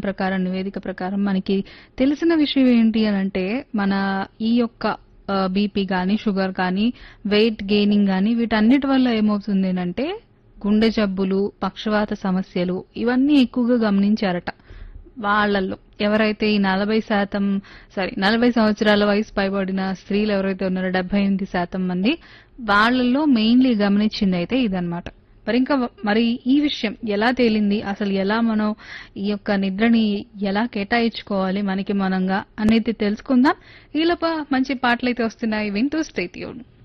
ప్రకారం నివేదిక ప్రకారం మనకి తెలిసిన విషయం ఏంటి అని అంటే మన ఈ యొక్క బీపీ కానీ షుగర్ కానీ వెయిట్ గెయినింగ్ కానీ వీటన్నిటి వల్ల ఏమవుతుంది అంటే గుండె జబ్బులు పక్షవాత సమస్యలు ఇవన్నీ ఎక్కువగా గమనించారట వాళ్ళల్లో ఎవరైతే ఈ నలభై శాతం సారీ నలభై సంవత్సరాల వయసు పైబడిన స్త్రీలు ఎవరైతే ఉన్నారో డెబ్బై ఎనిమిది శాతం మంది వాళ్ళల్లో మెయిన్లీ గమనించింది అయితే ఇదన్నమాట మరి ఇంకా మరి ఈ విషయం ఎలా తేలింది అసలు ఎలా మనం ఈ యొక్క నిద్రని ఎలా కేటాయించుకోవాలి మనకి మనంగా అనేది తెలుసుకుందాం ఈలోప మంచి పాటలు అయితే వస్తున్నాయి వింటూ స్టేట్యూన్